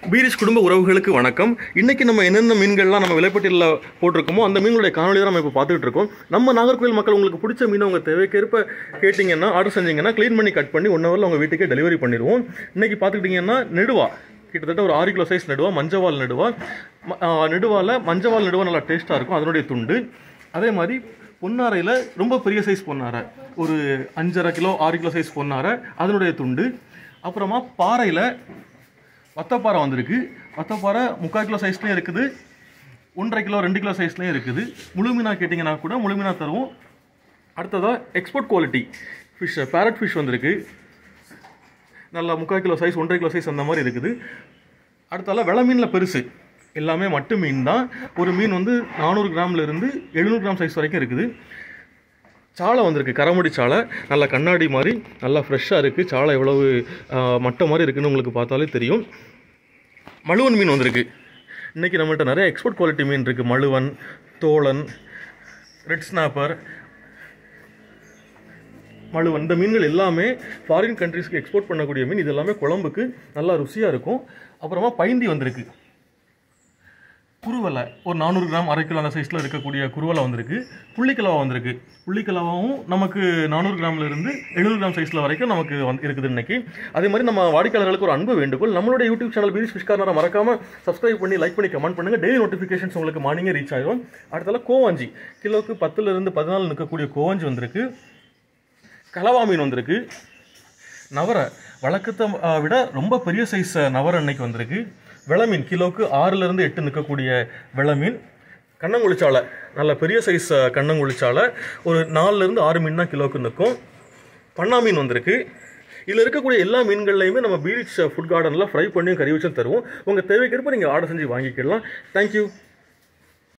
பீரிஷ் குடும்ப உறவுகளுக்கு வணக்கம் இன்னைக்கு நம்ம என்னென்ன மீன்கள்லாம் நம்ம விலைப்பட்டியலில் போட்டிருக்கோமோ அந்த மீன்களுடைய காணொலி தான் நம்ம இப்போ பார்த்துட்டு இருக்கோம் நம்ம நாகர்கோவில் மக்கள் உங்களுக்கு பிடிச்ச மீனை உங்கள் தேவைக்கேற்ப கேட்டிங்கன்னா ஆர்டர் செஞ்சீங்கன்னா க்ளீன் பண்ணி கட் பண்ணி ஒன் ஹவரில் உங்கள் வீட்டுக்கே டெலிவரி பண்ணிடுவோம் இன்னைக்கு பார்த்துக்கிட்டிங்கன்னா நெடுவா கிட்டத்தட்ட ஒரு ஆறு கிலோ சைஸ் நெடுவா மஞ்சவால் நெடுவா ம- ஆ, நெடுவால மஞ்சவால் நெடுவா நல்லா டேஸ்ட்டாக இருக்கும் அதனுடைய துண்டு அதே மாதிரி பொன்னாரையில் ரொம்ப பெரிய சைஸ் பொன்னாரை ஒரு அஞ்சரை கிலோ ஆறு கிலோ சைஸ் பொன்னாரை அதனுடைய துண்டு அப்புறமா பாறையில் வத்தப்பாறை வந்திருக்கு வத்தப்பாறை முக்கால் கிலோ சைஸ்லேயும் இருக்குது ஒன்றரை கிலோ ரெண்டு கிலோ சைஸ்லேயும் இருக்குது முழு மீனா கேட்டிங்கன்னா கூட முழு மீனா தருவோம் அடுத்ததாக export quality fish parrot fish வந்திருக்கு நல்லா முக்கால் கிலோ சைஸ் ஒன்றரை கிலோ சைஸ் அந்த மாதிரி இருக்குது அடுத்தால வெள மீனில் பெருசு எல்லாமே மட்டு மீன் தான் ஒரு மீன் வந்து நானூறு கிராம்ல இருந்து எழுநூறு கிராம் சைஸ் வரைக்கும் இருக்குது சாலை வந்திருக்கு கரமுடி சாலை நல்லா கண்ணாடி மாதிரி நல்லா ஃப்ரெஷ்ஷாக இருக்குது சாலை எவ்வளவு ஆ, மட்டை மாதிரி இருக்குன்னு உங்களுக்கு பார்த்தாலே தெரியும் மழுவன் மீன் வந்திருக்கு இன்றைக்கி நம்மள்ட்ட நிறைய எக்ஸ்போர்ட் குவாலிட்டி மீன் இருக்குது மழுவன் தோளன் ரெட் ஸ்னாப்பர் மழுவன் இந்த மீன்கள் எல்லாமே ஃபாரின் கண்ட்ரீஸ்க்கு எக்ஸ்போர்ட் பண்ணக்கூடிய மீன் இது எல்லாமே குழம்புக்கு நல்லா ருசியாக இருக்கும் அப்புறமா பைந்தி வந்திருக்கு குருவலை ஒரு நானூறு கிராம் அரை கிலோ அந்த சைஸில் இருக்கக்கூடிய குருவலை வந்திருக்கு புள்ளிக்கலவா வந்திருக்கு புள்ளிக்கலவாவும் நமக்கு நானூறு கிராம்ல இருந்து எழுநூறு கிராம் சைஸில் வரைக்கும் நமக்கு வந்து இருக்குது இன்னைக்கு அதே மாதிரி நம்ம வாடிக்கையாளர்களுக்கு ஒரு அன்பு வேண்டுகோள் நம்மளுடைய யூடியூப் சேனல் பீரிஷ் ஃபிஷ்காரனை மறக்காம சப்ஸ்கிரைப் பண்ணி லைக் பண்ணி கமெண்ட் பண்ணுங்க டெய்லி நோட்டிஃபிகேஷன்ஸ் உங்களுக்கு மார்னிங்கே ரீச் ஆயிடும் அடுத்தால கோவாஞ்சி கிலோக்கு பத்துல இருந்து பதினாலு நிற்கக்கூடிய கோவாஞ்சி வந்திருக்கு கலவா மீன் வந்திருக்கு நவரை வழக்கத்தை ஆ, விட ரொம்ப பெரிய சைஸ் நவரை அன்னைக்கு வந்திருக்கு விளமீன் கிலோக்கு ஆறுலேருந்து எட்டு நிற்கக்கூடிய விளமீன் கண்ணங்குளிச்சாலை நல்ல பெரிய சைஸ் கண்ணங்குளிச்சாலை ஒரு நாலுலேருந்து ஆறு மீன் தான் கிலோக்கு நிற்கும் பண்ணா மீன் வந்திருக்கு இதில் இருக்கக்கூடிய எல்லா மீன்கள்லையுமே நம்ம பீச் ஃபுட் கார்டனில் ஃப்ரை பண்ணியும் கறி வச்சும் தருவோம் உங்கள் தேவைக்கேற்ப நீங்கள் ஆர்டர் செஞ்சு வாங்கிக்கலாம் தேங்க்யூ